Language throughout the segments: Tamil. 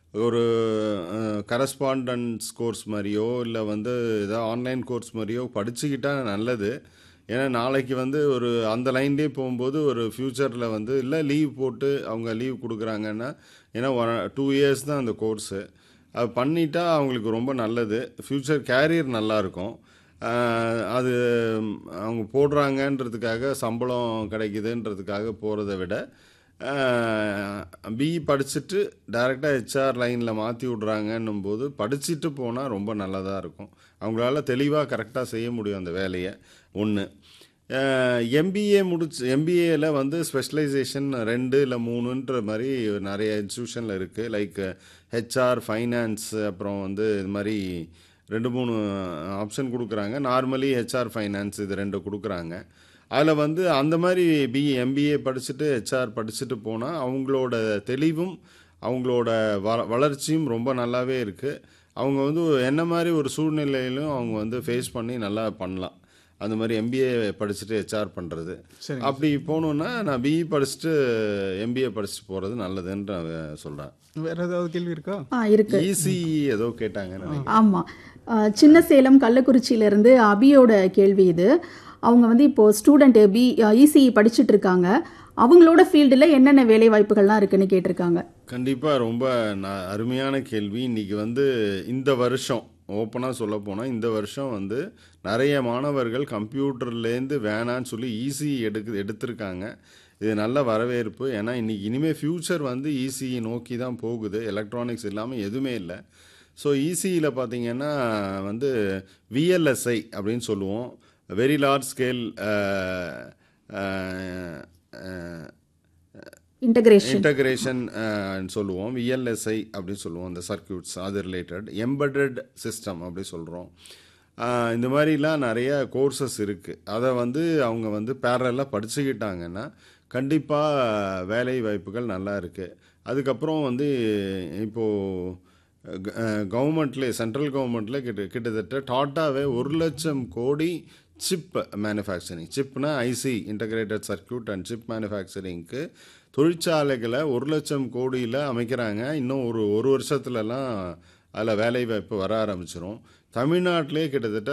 ஒரு கரஸ்பாண்டன்ஸ் கோர்ஸ் மாதிரியோ இல்லை வந்து ஏதாவது ஆன்லைன் கோர்ஸ் மாதிரியோ படிச்சுக்கிட்டா நல்லது ஏன்னா நாளைக்கு வந்து ஒரு அந்த லைன்லேயே போகும்போது ஒரு ஃப்யூச்சரில் வந்து இல்லை லீவ் போட்டு அவங்க லீவ் கொடுக்குறாங்கன்னா ஏன்னா ஒன் டூ இயர்ஸ் தான் அந்த கோர்ஸு அது பண்ணிட்டா அவங்களுக்கு ரொம்ப நல்லது ஃப்யூச்சர் கேரியர் நல்லாயிருக்கும் அது அவங்க போடுறாங்கன்றதுக்காக சம்பளம் கிடைக்குதுன்றதுக்காக போகிறத விட பிஇ படிச்சுட்டு டைரெக்டாக ஹெச்ஆர் லைனில் மாற்றி விட்றாங்கன்னும் போது படிச்சுட்டு போனால் ரொம்ப நல்லதாக இருக்கும் அவங்களால தெளிவாக கரெக்டாக செய்ய முடியும் அந்த வேலையை ஒன்று எம்பிஏ முடிச்சு எம்பிஏல வந்து ஸ்பெஷலைசேஷன் ரெண்டு இல்லை மூணுன்ற மாதிரி நிறைய இன்ஸ்டியூஷனில் இருக்குது லைக் ஹெச்ஆர் ஃபைனான்ஸ் அப்புறம் வந்து இது மாதிரி ரெண்டு மூணு ஆப்ஷன் கொடுக்குறாங்க நார்மலி ஹெச்ஆர் ஃபைனான்ஸ் இது ரெண்டு கொடுக்குறாங்க அதில் வந்து அந்த மாதிரி பிஇ எம்பிஏ படிச்சுட்டு ஹெச்ஆர் படிச்சுட்டு போனால் அவங்களோட தெளிவும் அவங்களோட வ வளர்ச்சியும் ரொம்ப நல்லாவே இருக்குது அவங்க வந்து என்ன மாதிரி ஒரு சூழ்நிலையிலும் அவங்க வந்து ஃபேஸ் பண்ணி நல்லா பண்ணலாம் அந்த மாதிரி எம்பிஏ படிச்சுட்டு ஹெச்ஆர் பண்ணுறது சரிங்க அப்படி போகணுன்னா நான் பிஇ படிச்சுட்டு எம்பிஏ படிச்சுட்டு போகிறது நல்லதுன்னு சொல்கிறேன் வேற ஏதாவது கேள்வி இருக்கா ஆ இருக்கு ஈஸி ஏதோ கேட்டாங்கன்னு நினைக்கிறேன். ஆமாம் சின்ன சேலம் கள்ளக்குறிச்சியிலேருந்து அபியோட கேள்வி இது அவங்க வந்து இப்போது ஸ்டூடெண்ட்டு பி இசிஇ படிச்சுட்டு இருக்காங்க அவங்களோட ஃபீல்டில் என்னென்ன வேலை வாய்ப்புகள்லாம் இருக்குன்னு கேட்டிருக்காங்க கண்டிப்பாக ரொம்ப ந- அருமையான கேள்வி இன்னைக்கு வந்து இந்த வருஷம் ஓப்பனாக சொல்ல போனால் இந்த வருஷம் வந்து நிறைய மாணவர்கள் கம்ப்யூட்டர்லேருந்து வேணான்னு சொல்லி ஈஸி எடுக்கு எடுத்திருக்காங்க இது நல்ல வரவேற்பு ஏன்னா இன்னைக்கு இனிமேல் ஃப்யூச்சர் வந்து ஈஸி நோக்கி தான் போகுது எலக்ட்ரானிக்ஸ் இல்லாமல் எதுவுமே இல்லை ஸோ ஈஸியில் பார்த்தீங்கன்னா வந்து விஎல்எஸ்ஐ அப்படின்னு சொல்லுவோம் very large scale integration integration சொல்லுவோம் விஎல்எஸ்ஐ அப்படின்னு சொல்லுவோம் இந்த சர்க்கியூட்ஸ் அது ரிலேட்டட் எம்படட் சிஸ்டம் அப்படி சொல்கிறோம் இந்த மாதிரிலாம் நிறைய கோர்சஸ் இருக்குது அதை வந்து அவங்க வந்து பேரலாக படிச்சுக்கிட்டாங்கன்னா கண்டிப்பாக வேலை வாய்ப்புகள் நல்லா இருக்குது அதுக்கப்புறம் வந்து இப்போது கவர்மெண்ட்லேயே சென்ட்ரல் கவர்மெண்ட்டில் கிட்ட கிட்டத்தட்ட டாட்டாவே ஒரு லட்சம் கோடி சிப் மேனுஃபேக்சரிங் சிப்னா IC integrated circuit and chip மேனுஃபேக்சரிங்க்கு தொழிற்சாலைகளை ஒரு லட்சம் கோடியில் அமைக்கிறாங்க இன்னும் ஒரு ஒரு வருஷத்துலலாம் அதில் வேலை வாய்ப்பு வர ஆரம்பிச்சிரும் தமிழ்நாட்டிலே கிட்டத்தட்ட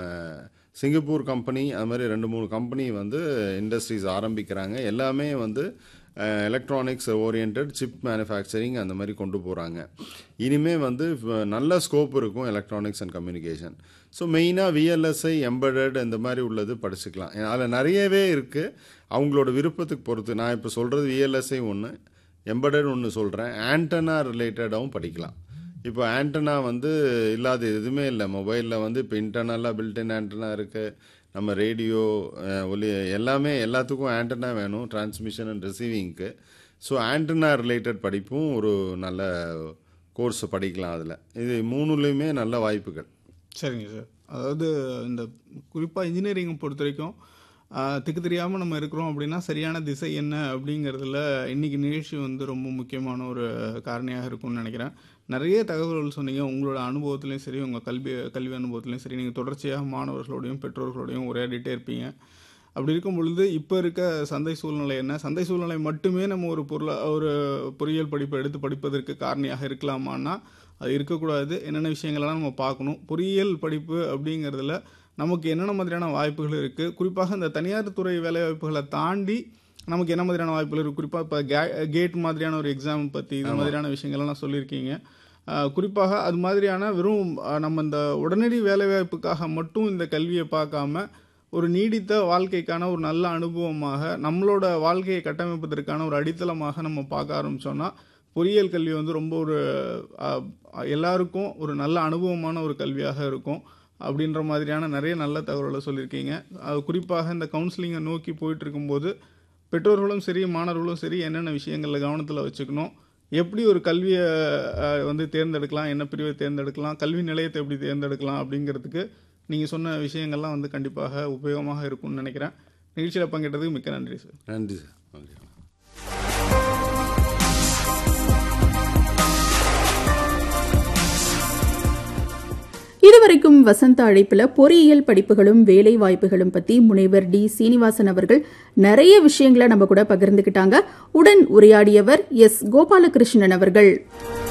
சிங்கப்பூர் கம்பெனி அது மாதிரி ரெண்டு மூணு கம்பெனி வந்து இண்டஸ்ட்ரீஸ் ஆரம்பிக்கிறாங்க எல்லாமே வந்து எலக்ட்ரானிக்ஸ் ஓரியன்ட் சிப் மேனுஃபேக்சரிங் அந்த மாதிரி கொண்டு போகிறாங்க இனிமே வந்து வ- நல்ல ஸ்கோப் இருக்கும் எலக்ட்ரானிக்ஸ் அண்ட் கம்யூனிகேஷன் ஸோ மெயினாக விஎல்எஸ்ஐ எம்படட் இந்த மாதிரி உள்ளது படிச்சுக்கலாம் அதில் நிறையவே இருக்குது அவங்களோட விருப்பத்துக்கு பொறுத்து நான் இப்போ சொல்கிறது விஎல்எஸ்ஐ ஒன்று எம்படட் ஒன்று சொல்கிறேன் ஆண்டனா ரிலேட்டடாகவும் படிக்கலாம் இப்போ ஆண்டனா வந்து இல்லாத எதுவுமே இல்லை மொபைலில் வந்து இப்போ இன்டர்னலாக பில்டின் ஆண்டனா இருக்குது நம்ம ரேடியோ ஒலி எல்லாமே எல்லாத்துக்கும் ஆண்டனா வேணும் டிரான்ஸ்மிஷன் அண்ட் ரிசீவிங்க்கு ஸோ ஆண்டனா ரிலேட்டட் படிப்பும் ஒரு நல்ல கோர்ஸ் படிக்கலாம் அதில் இது மூணுலேயுமே நல்ல வாய்ப்புகள் சரிங்க சார் அதாவது இந்த குறிப்பாக இன்ஜினியரிங்கை பொறுத்த வரைக்கும் ஆஹ், திக்கு தெரியாமல் நம்ம இருக்கிறோம் அப்படின்னா சரியான திசை என்ன அப்படிங்கிறதுல இன்னைக்கு நிகழ்ச்சி வந்து ரொம்ப முக்கியமான ஒரு காரணியாக இருக்கும்னு நினைக்கிறேன் நிறைய தகவல்கள் சொன்னீங்க உங்களோட அனுபவத்துலையும் சரி உங்கள் கல்வி கல்வி அனுபவத்துலையும் சரி நீங்கள் தொடர்ச்சியாக மாணவர்களோடையும் பெற்றோர்களோடையும் உரையாடிட்டே இருப்பீங்க அப்படி இருக்கும் பொழுது இப்போ இருக்க சந்தை சூழ்நிலை என்ன சந்தை சூழ்நிலை மட்டுமே நம்ம ஒரு பொருளா ஒரு பொறியியல் படிப்பை எடுத்து படிப்பதற்கு காரணியாக இருக்கலாமான்னா அது இருக்கக்கூடாது என்னென்ன விஷயங்களெல்லாம் நம்ம பார்க்கணும் பொறியியல் படிப்பு அப்படிங்கிறதுல நமக்கு என்னென்ன மாதிரியான வாய்ப்புகள் இருக்குது குறிப்பாக இந்த தனியார் துறை வேலை வாய்ப்புகளை தாண்டி நமக்கு என்ன மாதிரியான வாய்ப்புகள் இருக்குது குறிப்பாக இப்போ கேட் மாதிரியான ஒரு எக்ஸாம் பற்றி இது மாதிரியான விஷயங்கள்லாம் சொல்லியிருக்கீங்க ஆஹ் குறிப்பாக அது மாதிரியான வெறும் ஆஹ் நம்ம இந்த உடனடி வேலைவாய்ப்புக்காக மட்டும் இந்த கல்வியை பார்க்காம ஒரு நீடித்த வாழ்க்கைக்கான ஒரு நல்ல அனுபவமாக நம்மளோட வாழ்க்கையை கட்டமைப்பதற்கான ஒரு அடித்தளமாக நம்ம பார்க்க ஆரம்பிச்சோம்னா பொறியியல் கல்வி வந்து ரொம்ப ஒரு ஆஹ், எல்லாருக்கும் ஒரு நல்ல அனுபவமான ஒரு கல்வியாக இருக்கும் அப்படின்ற மாதிரியான நிறைய நல்ல தகவல்களை சொல்லியிருக்கீங்க அது குறிப்பாக இந்த கவுன்சிலிங்கை நோக்கி போயிட்டு இருக்கும்போது பெற்றோர்களும் சரி மாணவர்களும் சரி என்னென்ன விஷயங்களில் கவனத்தில் வச்சுக்கணும் எப்படி ஒரு கல்வியை அஹ், வந்து தேர்ந்தெடுக்கலாம் என்ன பிரிவை தேர்ந்தெடுக்கலாம் கல்வி நிலையத்தை எப்படி தேர்ந்தெடுக்கலாம் அப்படிங்கிறதுக்கு நீங்கள் சொன்ன விஷயங்கள்லாம் வந்து கண்டிப்பாக உபயோகமாக இருக்கும்னு நினைக்கிறேன் நிகழ்ச்சியில் பங்கேற்றதுக்கு மிக்க நன்றி சார் நன்றி சார் நன்றி இதுவரைக்கும் வசந்த அழைப்புல பொறியியல் படிப்புகளும் வேலை வாய்ப்புகளும் பத்தி முனைவர் டி சீனிவாசன் அவர்கள் நிறைய விஷயங்களை நம்ம கூட பகிர்ந்துக்கிட்டாங்க உடன் உரையாடியவர் எஸ் கோபாலகிருஷ்ணன் அவர்கள்